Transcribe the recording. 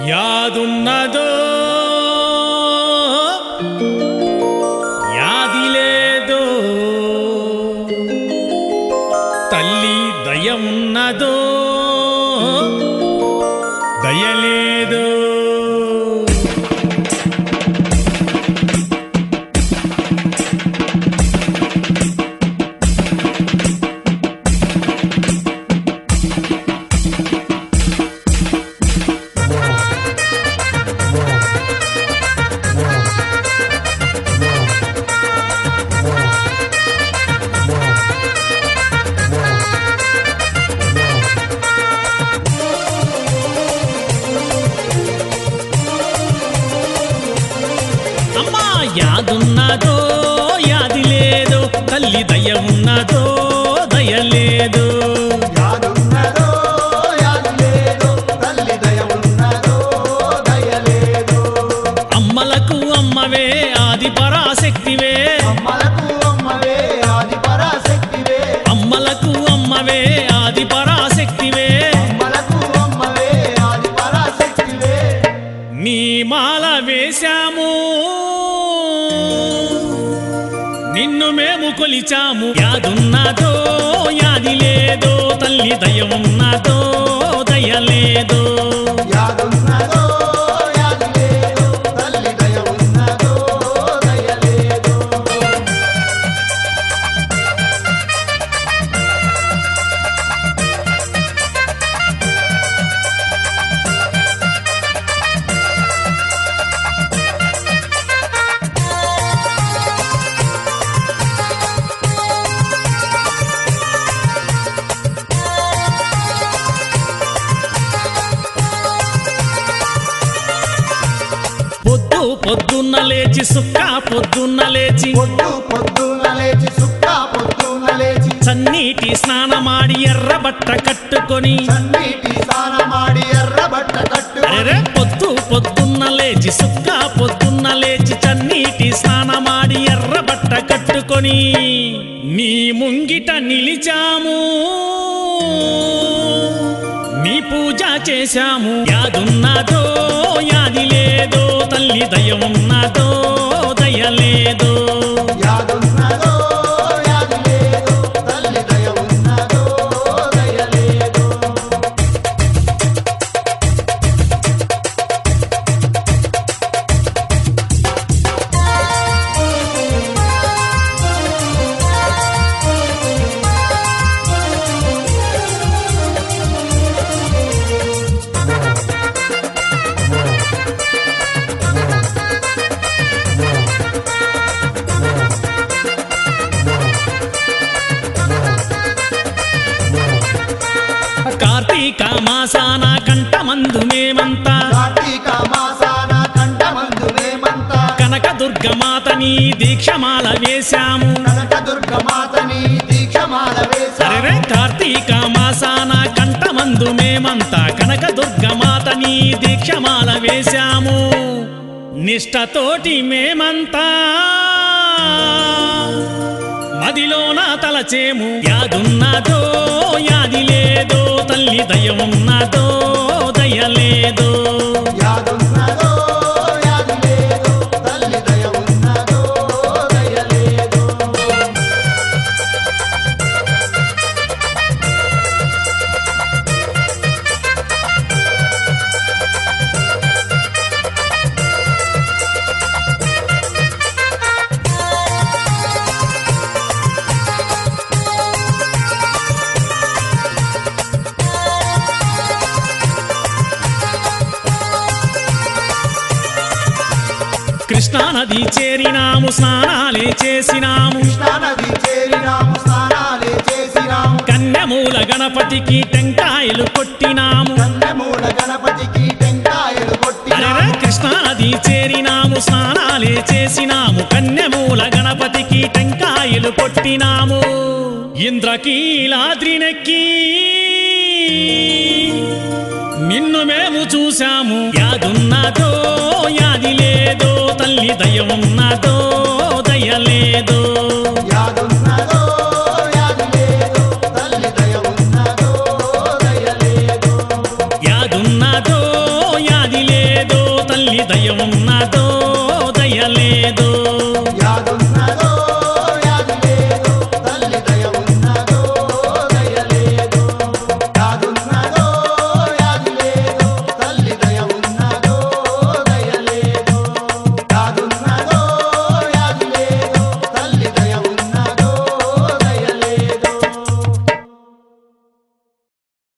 యాదున్నదో యాది లేదో తల్లి దయ ఉన్నదో దయలేదో అమ్మా యాదున్నదో యాది లేదో తల్లి దయ ఉన్నదో దయ లేదో యాదున్నదో యాదు లేదో తల్లి దయ ఉన్నదో దయ లేదో అమ్మలకు అమ్మవే ఆది పరాశక్తివే అమ్మలకు అమ్మవే ఆది పరాశక్తివే అమ్మలకు అమ్మవే ఆది పరాశక్తివే అమ్మలకు అమ్మవే ఆది పరాశక్తివే నీ మాల వేశాము నిన్ను మేము కొలిచాము యాదున్నదో యాది లేదో తల్లి దయ ఉన్నదో దయ లేదో యాదున్నదో యాదు లేదో తల్లి దయ ఉన్నదో దయ లేదో పొద్దు పొద్దున్న లేచి సుక్క పొద్దున్న లేచి పొద్దు పొద్దున లేచి సుక్క పొద్దున లేచి చన్నీటి స్నానమాడి ఎర్ర బట్ట కట్టుకొని చన్నీటి స్నానమాడి ఎర్ర బట్ట కట్టు అరెరే పొద్దు పొద్దున్న లేచి సుక్క పొద్దున్న లేచి చన్నీటి స్నానమాడి ఎర్ర బట్ట కట్టుకొని నీ ముంగిట నిలిచాము నీ పూజ చేశాము యాదున్నదో యాది లేదో తల్లి దయ ఉన్నదో దయ లేదో యాదున్నదో యాదు లేదో తల్లి దయ ఉన్నదో దయ లేదో కార్తీక మాసాన కంఠమందు మేమంతా కార్తీక మాసాన కంఠమందు మేమంతా కనక దుర్గమాతని దీక్షమాల వేశాము కనక దుర్గమాతని దీక్షమాల అరెరే వేశాము కార్తీక మాసాన కంఠమందు మేమంతా కనక దుర్గమాతని దీక్షమాల వేశాము నిష్టతోటి మేమంతా మదిలోన తలచేము యాదున్నదో యాది లేదో తల్లి దయ ఉన్నదో దయ లేదో యాదున్నదో యాదు లేదో తల్లి దయ ఉన్నదో దయ లేదో కృష్ణానది చేరినాము స్నానాలే చేసినాము కృష్ణానది చేరినాము స్నానాలే చేసినాము కన్యమూల గణపతికి టెంకాయలు కొట్టినాము కన్నెమూల గణపతికి టెంకాయలు అరెరే కొట్టినాము కృష్ణానది చేరినాము స్నానాలే చేసినాము కన్యమూల గణపతికి టెంకాయలు కొట్టినాము ఇంద్రకీలాద్రినెక్కి నిన్ను మేము చూశాము యాదున్నదో యాది లేదో తల్లి దయ ఉన్నదో దయ లేదో యాదున్నదో యాదు లేదో తల్లి దయ ఉన్నదో దయ లేదో యాదున్నదో యాది లేదో ఉన్నదో